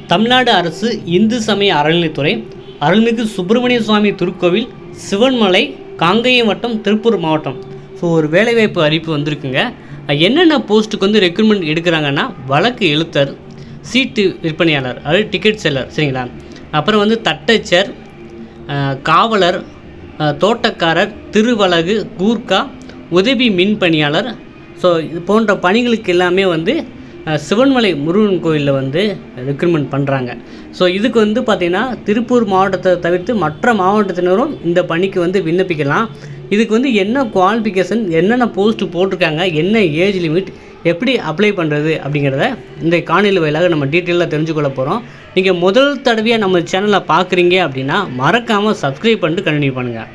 தமிழ்நாடு அரசு இந்து சமய அறநிலைத்துறை அருள்மிகு சுப்பிரமணிய சுவாமி திருக்கோவில் சிவன்மலை காங்கேயம் வட்டம் திருப்பூர் மாவட்டம் ஸோ ஒரு வேலைவாய்ப்பு அறிவிப்பு வந்திருக்குங்க அஹ் என்னென்ன போஸ்ட்டுக்கு வந்து ரெக்ரூட்மெண்ட் எடுக்கிறாங்கன்னா வழக்கு எழுத்தர் சீட்டு விற்பனையாளர் அதாவது டிக்கெட் செல்லர் சரிங்களா அப்புறம் வந்து தட்டச்சர் அஹ் காவலர் அஹ் தோட்டக்காரர் திருவலகு கூர்க்கா உதவி மின் பணியாளர் ஸோ இது போன்ற பணிகளுக்கு எல்லாமே வந்து அஹ், சிவன்மலை முருகன் கோயிலில் வந்து ரெக்ரூட்மெண்ட் பண்ணுறாங்க ஸோ இதுக்கு வந்து பார்த்திங்கன்னா திருப்பூர் மாவட்டத்தை தவிர்த்து மற்ற மாவட்டத்தினரும் இந்த பணிக்கு வந்து விண்ணப்பிக்கலாம் இதுக்கு வந்து என்ன குவாலிஃபிகேஷன் என்னென்ன போஸ்ட்டு போட்டிருக்காங்க என்ன ஏஜ் லிமிட் எப்படி அப்ளை பண்ணுறது அப்படிங்கிறத இந்த காணொலி வாயிலாக நம்ம டீட்டெயிலாக தெரிஞ்சுக்கொள்ள போகிறோம் நீங்கள் முதல் தடவையாக நம்ம சேனலை பார்க்குறீங்க அப்படின்னா மறக்காமல் சப்ஸ்கிரைப் பண்ணிட்டு கண்டினியூ பண்ணுங்கள்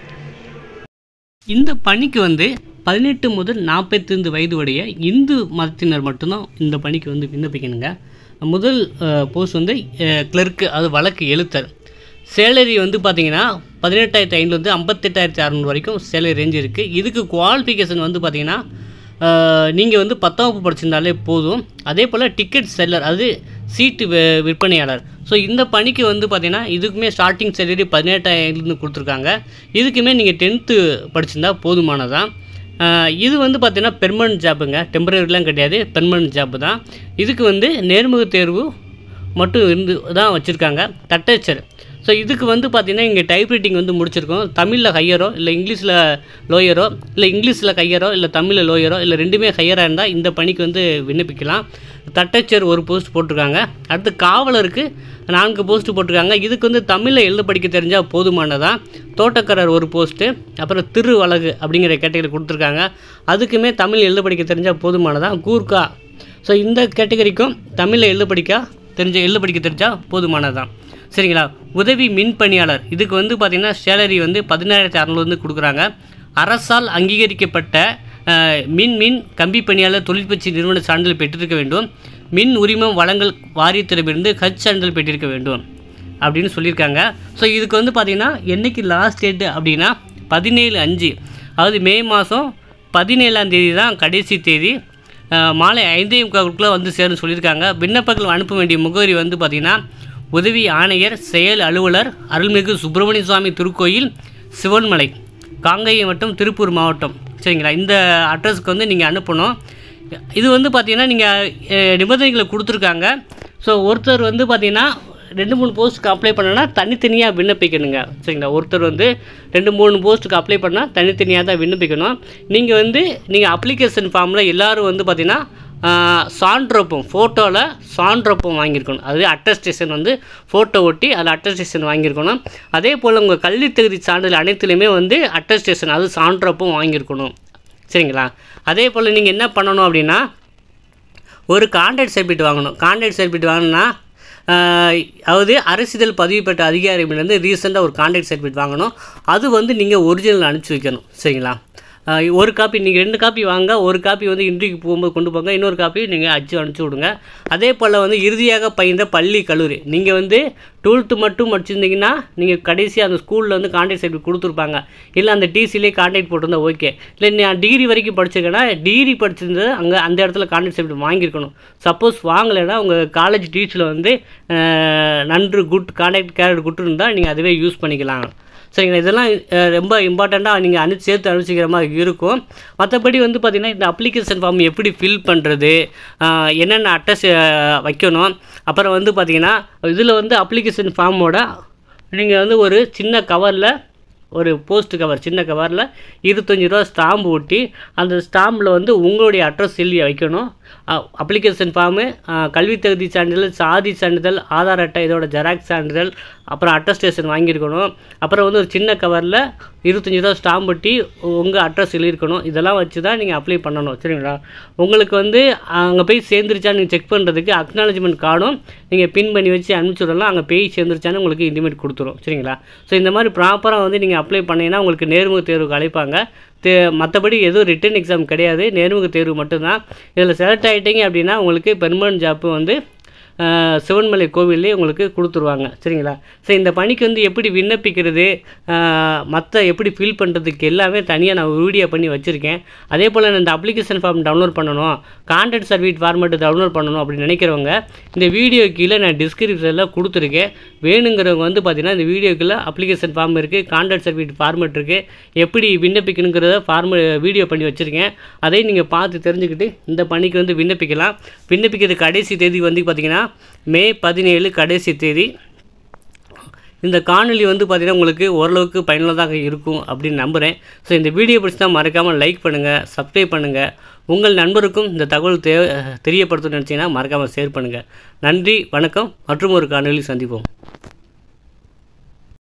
இந்த பணிக்கு வந்து பதினெட்டு முதல் நாற்பத்தைந்து வயது உடைய இந்து மதத்தினர் மட்டும்தான் இந்த பணிக்கு வந்து விண்ணப்பிக்கணுங்க முதல் போஸ்ட் வந்து கிளர்க்கு அது வழக்கு எழுத்தர் சேலரி வந்து பார்த்தீங்கன்னா பதினெட்டாயிரத்தி ஐநூறுலேருந்து ஐம்பத்தெட்டாயிரத்தி அறநூறு வரைக்கும் சேலரி ரேஞ்ச் இருக்குது இதுக்கு குவாலிஃபிகேஷன் வந்து பார்த்தீங்கன்னா நீங்கள் வந்து பத்தாம் வகுப்பு படிச்சிருந்தாலே போதும் அதே போல் டிக்கெட் செல்லர் அது சீட்டு வி- விற்பனையாளர் ஸோ இந்த பணிக்கு வந்து பார்த்தீங்கன்னா இதுக்குமே ஸ்டார்டிங் சேலரி பதினெட்டாயிரம்னு கொடுத்துருக்காங்க இதுக்குமே நீங்கள் டென்த்து படிச்சிருந்தா போதுமானதான் ஆஹ் இது வந்து பார்த்தீங்கன்னா பெர்மனன்ட் ஜாப்புங்க டெம்பரரிலாம் கிடையாது பெர்மனன்ட் ஜாப்பு தான் இதுக்கு வந்து நேர்முக தேர்வு மட்டும் இருந்து தான் வச்சுருக்காங்க தட்டச்சர் ஸோ இதுக்கு வந்து பார்த்திங்கன்னா இங்கே டைப்ரைட்டிங் வந்து முடிச்சிருக்கோம் தமிழில் ஹையரோ இல்லை இங்கிலீஷில் லோயரோ இல்லை இங்கிலீஷில் ஹையரோ இல்லை தமிழில் லோயரோ இல்லை ரெண்டுமே ஹையராக இருந்தால் இந்த பணிக்கு வந்து விண்ணப்பிக்கலாம் தட்டச்சர் ஒரு போஸ்ட் போட்டிருக்காங்க அடுத்து காவலருக்கு நான்கு போஸ்ட் போட்டிருக்காங்க இதுக்கு வந்து தமிழில் எழுத படிக்க தெரிஞ்சால் போதுமானதான் தோட்டக்காரர் ஒரு போஸ்ட்டு அப்புறம் திருவலகு அப்படிங்கிற கேட்டகரி கொடுத்துருக்காங்க அதுக்குமே தமிழ் எழுத படிக்க தெரிஞ்சால் போதுமானதான் கூர்க்கா ஸோ இந்த கேட்டகரிக்கும் தமிழில் எழுத படிக்க தெரிஞ்ச எழுத படிக்க தெரிஞ்சால் போதுமானதான் சரிங்களா உதவி மின் பணியாளர் இதுக்கு வந்து பார்த்திங்கன்னா சேலரி வந்து பதினாயிரத்தி அறநூறுலேருந்து கொடுக்குறாங்க அரசால் அங்கீகரிக்கப்பட்ட அஹ், மின் மின் கம்பி பணியாளர் தொழிற்பயிற்சி நிறுவன சான்றிதழ் பெற்றிருக்க வேண்டும் மின் உரிமம் வழங்கல் வாரியத்திடமிருந்து ஹச் சான்றிதழ் பெற்றிருக்க வேண்டும் அப்படின்னு சொல்லியிருக்காங்க ஸோ இதுக்கு வந்து பார்த்திங்கன்னா என்னைக்கு லாஸ்ட் டேட்டு அப்படின்னா பதினேழு அஞ்சு அதாவது மே மாதம் பதினேழாம் தேதி தான் கடைசி தேதி அஹ், மாலை ஐந்தே முக்காலுக்குள்ளே வந்து சேரும்னு சொல்லியிருக்காங்க விண்ணப்பங்கள் அனுப்ப வேண்டிய முகவரி வந்து பார்த்திங்கன்னா உதவி ஆணையர் செயல் அலுவலர் அருள்மிகு சுப்பிரமணிய சுவாமி திருக்கோயில் சிவன்மலை காங்கேயம் மற்றும் திருப்பூர் மாவட்டம் சரிங்களா இந்த அட்ரஸ்க்கு வந்து நீங்கள் அனுப்பணும் இது வந்து பார்த்தீங்கன்னா நீங்கள் நிபந்தனைகளை கொடுத்துருக்காங்க ஸோ ஒருத்தர் வந்து பார்த்தீங்கன்னா ரெண்டு மூணு போஸ்ட்டுக்கு அப்ளை பண்ணனா தனித்தனியாக விண்ணப்பிக்கணுங்க சரிங்களா ஒருத்தர் வந்து ரெண்டு மூணு போஸ்ட்டுக்கு அப்ளை பண்ணால் தனித்தனியாக தான் விண்ணப்பிக்கணும் நீங்கள் வந்து நீங்கள் அப்ளிகேஷன் ஃபார்மில் எல்லோரும் வந்து பார்த்தீங்கன்னா சான்றப்பம் ஃபோட்டோவில் சான்றப்பம் வாங்கியிருக்கணும் அது அட்டஸ்டேஷன் வந்து ஃபோட்டோ ஒட்டி அதில் அட்டஸ்டேஷன் வாங்கியிருக்கணும் அதே போல் உங்கள் கல்வி தகுதி சான்றிதழ் அனைத்துலையுமே வந்து அட்டஸ்டேஷன் அது சான்றப்பம் வாங்கியிருக்கணும் சரிங்களா அதே போல் நீங்கள் என்ன பண்ணணும் அப்படின்னா ஒரு கான்ட்ராக்ட் சர்டிஃபிகேட் வாங்கணும் கான்ட்ராக்ட் சர்டிஃபிகேட் வாங்கினா அதாவது அரசிதழ் பதிவு பெற்ற அதிகாரிகளிடந்து ரீசெண்டாக ஒரு கான்ட்ராக்ட் சர்டிஃபிகேட் வாங்கணும் அது வந்து நீங்கள் ஒரிஜினல் அனுப்பிச்சி வைக்கணும் சரிங்களா ஆஹ் ஒரு காப்பி நீங்கள் ரெண்டு காப்பி வாங்க ஒரு காப்பி வந்து இன்றைக்கு போகும்போது கொண்டு போங்க இன்னொரு காப்பி நீங்கள் அச்சு அனுப்பிச்சி விடுங்க அதே போல் வந்து இறுதியாக பயின்ற பள்ளி கல்லூரி நீங்கள் வந்து டுவெல்த்து மட்டும் படிச்சிருந்தீங்கன்னா நீங்கள் கடைசி அந்த ஸ்கூலில் வந்து கான்ட்ராக்ட் சர்டிஃபிகேட் கொடுத்துருப்பாங்க இல்லை அந்த டிசிலே கான்ட்ராக்ட் போட்டிருந்தா ஓகே இல்லை நான் டிகிரி வரைக்கும் படிச்சிருக்கேன்னா டிகிரி படிச்சிருந்தது அங்கே அந்த இடத்துல கான்ட்ராக்ட் சர்டிஃபிகேட் வாங்கியிருக்கணும் சப்போஸ் வாங்கலைன்னா உங்கள் காலேஜ் டீச்சில் வந்து ஆஹ், நன்று குட் கான்ட்ராக்ட் கேரட் குட் இருந்தால் நீங்கள் அதுவே யூஸ் பண்ணிக்கலாம் சரிங்களா இதெல்லாம் அஹ், ரொம்ப இம்பார்ட்டண்ட்டாக நீங்கள் அனு சேர்த்து அனுப்பிச்சிக்கிற மாதிரி இருக்கும் மற்றபடி வந்து பார்த்திங்கன்னா இந்த அப்ளிகேஷன் ஃபார்ம் எப்படி ஃபில் பண்ணுறது என்னென்ன அட்ரஸ் வைக்கணும் அப்புறம் வந்து பார்த்திங்கன்னா இதில் வந்து அப்ளிகேஷன் ஃபார்மோட நீங்கள் வந்து ஒரு சின்ன கவரில் ஒரு போஸ்ட் கவர் சின்ன கவரில் இருபத்தஞ்சி ரூபா ஸ்டாம்பு ஒட்டி அந்த ஸ்டாம்பில் வந்து உங்களுடைய அட்ரஸ் எழுதி வைக்கணும் அப்ளிகேஷன் ஃபார்மு கல்வி தகுதி சான்றிதழ் சாதி சான்றிதழ் ஆதார் அட்டை இதோட ஜெராக்ஸ் சான்றிதழ் அப்புறம் அட்டஸ்டேஷன் வாங்கியிருக்கணும் அப்புறம் வந்து ஒரு சின்ன கவரில் இருபத்தஞ்சி ரூபா ஸ்டாம்ப் ஒட்டி உங்கள் அட்ரஸ் எழுதியிருக்கணும் இதெல்லாம் வச்சு தான் நீங்கள் அப்ளை பண்ணணும் சரிங்களா உங்களுக்கு வந்து அங்கே போய் சேர்ந்துருச்சான்னு நீங்கள் செக் பண்ணுறதுக்கு அக்னாலஜ்மெண்ட் கார்டும் நீங்கள் பின் பண்ணி வச்சு அனுப்பிச்சி விடலாம் அங்கே போய் சேர்ந்துருச்சான்னு உங்களுக்கு இன்டிமேட் கொடுத்துரும் சரிங்களா ஸோ இந்த மாதிரி ப்ராப்பராக வந்து நீங்கள் அப்ளை பண்ணீங்கன்னா உங்களுக்கு நேர்முக தேர்வுக்கு அழைப்பாங்க தே மற்றபடி எதுவும் ரிட்டன் எக்ஸாம் கிடையாது நேர்முக தேர்வு மட்டும்தான் இதில் செலக்ட் ஆகிட்டீங்க அப்படின்னா உங்களுக்கு பெர்மனன்ட் ஜாப்பு வந்து அஹ், சிவன்மலை கோவில்லே உங்களுக்கு கொடுத்துருவாங்க சரிங்களா ஸோ இந்த பணிக்கு வந்து எப்படி விண்ணப்பிக்கிறது மற்ற எப்படி ஃபில் பண்ணுறதுக்கு எல்லாமே தனியாக நான் வீடியோ பண்ணி வச்சுருக்கேன் அதே போல் இந்த அப்ளிகேஷன் ஃபார்ம் டவுன்லோட் பண்ணணும் கான்டாக்ட் சர்டிஃபிகேட் ஃபார்மேட்டு டவுன்லோட் பண்ணணும் அப்படின்னு நினைக்கிறவங்க இந்த வீடியோ கீழே நான் டிஸ்கிரிப்ஷனில் கொடுத்துருக்கேன் வேணுங்கிறவங்க வந்து பார்த்தீங்கன்னா இந்த வீடியோ கீழே அப்ளிகேஷன் ஃபார்ம் இருக்குது கான்டாக்ட் சர்டிஃபிகேட் ஃபார்மேட் இருக்குது எப்படி விண்ணப்பிக்கணுங்கிறத ஃபார்ம் வீடியோ பண்ணி வச்சுருக்கேன் அதையும் நீங்கள் பார்த்து தெரிஞ்சுக்கிட்டு இந்த பணிக்கு வந்து விண்ணப்பிக்கலாம் விண்ணப்பிக்கிறது கடைசி தேதி வந்து பார்த்தீங்கன்னா மே பதினேழு கடைசி தேதி இந்த காணொளி வந்து பார்த்திங்கன்னா உங்களுக்கு ஓரளவுக்கு பயனுள்ளதாக இருக்கும் அப்படின்னு நம்புகிறேன் ஸோ இந்த வீடியோ பிடிச்சா மறக்காமல் லைக் பண்ணுங்கள் சப்ஸ்கிரைப் பண்ணுங்கள் உங்கள் நண்பருக்கும் இந்த தகவல் தே தெரியப்படுத்தணும்னு நினச்சிங்கன்னா மறக்காமல் ஷேர் பண்ணுங்கள் நன்றி வணக்கம் மற்றும் ஒரு காணொளி சந்திப்போம்